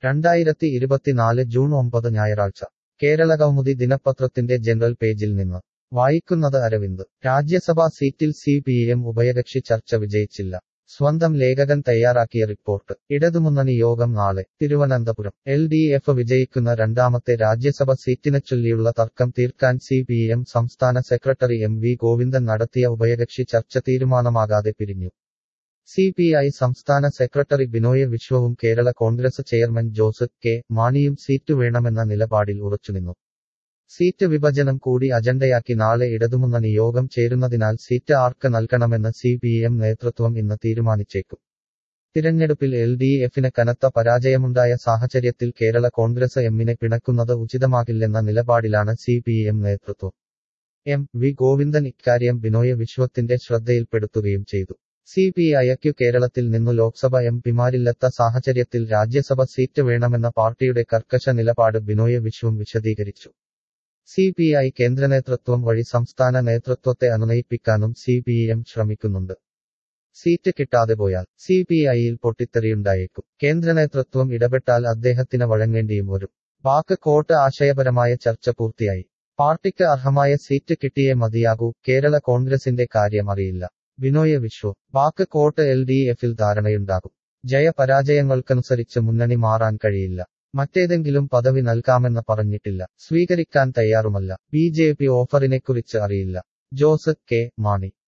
രണ്ടായിരത്തി ഇരുപത്തിനാല് ജൂൺ ഒമ്പത് ഞായറാഴ്ച കേരളകൗമുദി ദിനപത്രത്തിന്റെ ജനറൽ പേജിൽ നിന്ന് വായിക്കുന്നത് അരവിന്ദ് രാജ്യസഭാ സീറ്റിൽ സി പി എം ഉഭയകക്ഷി ചർച്ച വിജയിച്ചില്ല സ്വന്തം ലേഖകൻ തയ്യാറാക്കിയ റിപ്പോർട്ട് ഇടതുമുന്നണി യോഗം നാളെ തിരുവനന്തപുരം എൽ ഡി എഫ് വിജയിക്കുന്ന രണ്ടാമത്തെ രാജ്യസഭ സീറ്റിനെച്ചൊല്ലിയുള്ള തർക്കം തീർക്കാൻ സി പി എം സംസ്ഥാന സെക്രട്ടറി എം വി ഗോവിന്ദൻ നടത്തിയ ഉഭയകക്ഷി ചർച്ച തീരുമാനമാകാതെ പിരിഞ്ഞു സി പി ഐ സംസ്ഥാന സെക്രട്ടറി ബിനോയ് വിശ്വവും Kerala Congress chairman Joseph K മാണിയും സീറ്റ് വേണമെന്ന നിലപാടിൽ ഉറച്ചുനിന്നു സീറ്റ് വിഭജനം കൂടി അജണ്ടയാക്കി നാളെ ഇടതുമുന്നണി യോഗം ചേരുന്നതിനാൽ സീറ്റ് ആർക്ക് നൽകണമെന്ന് സി പി എം നേതൃത്വം ഇന്ന് തീരുമാനിച്ചേക്കും തിരഞ്ഞെടുപ്പിൽ എൽ ഡി എഫിന് കനത്ത പരാജയമുണ്ടായ സാഹചര്യത്തിൽ കേരള കോൺഗ്രസ് എമ്മിനെ പിണക്കുന്നത് ഉചിതമാകില്ലെന്ന നിലപാടിലാണ് സി പി എം നേതൃത്വം എം വി ഗോവിന്ദൻ ഇക്കാര്യം ബിനോയ് വിശ്വത്തിന്റെ ശ്രദ്ധയിൽപ്പെടുത്തുകയും ചെയ്തു സി പി ഐക്കു കേരളത്തിൽ നിന്നു ലോക്സഭ എം പിമാരില്ലെത്ത സാഹചര്യത്തിൽ രാജ്യസഭ സീറ്റ് വേണമെന്ന പാർട്ടിയുടെ കർക്കശ നിലപാട് ബിനോയ് വിശ്വം വിശദീകരിച്ചു സി പി ഐ കേന്ദ്ര നേതൃത്വം വഴി സംസ്ഥാന നേതൃത്വത്തെ അനുനയിപ്പിക്കാനും സി പി എം ശ്രമിക്കുന്നുണ്ട് സീറ്റ് കിട്ടാതെ പോയാൽ സി പി ഐയിൽ പൊട്ടിത്തെറിയുണ്ടായേക്കും കേന്ദ്ര നേതൃത്വം ഇടപെട്ടാൽ അദ്ദേഹത്തിന് വഴങ്ങേണ്ടിയും വരും ബാക്ക് കോട്ട് ആശയപരമായ ചർച്ച പൂർത്തിയായി പാർട്ടിക്ക് അർഹമായ സീറ്റ് കിട്ടിയേ മതിയാകൂ കേരള കോൺഗ്രസിന്റെ കാര്യം അറിയില്ല ബിനോയ് വിശ്വ ബാക്ക് കോട്ട് എൽ ഡി എഫിൽ ധാരണയുണ്ടാകും ജയപരാജയങ്ങൾക്കനുസരിച്ച് മുന്നണി മാറാൻ കഴിയില്ല മറ്റേതെങ്കിലും പദവി നൽകാമെന്ന് പറഞ്ഞിട്ടില്ല സ്വീകരിക്കാൻ തയ്യാറുമല്ല ബി ജെ പി ഓഫറിനെക്കുറിച്ച് അറിയില്ല ജോസ് കെ മാണി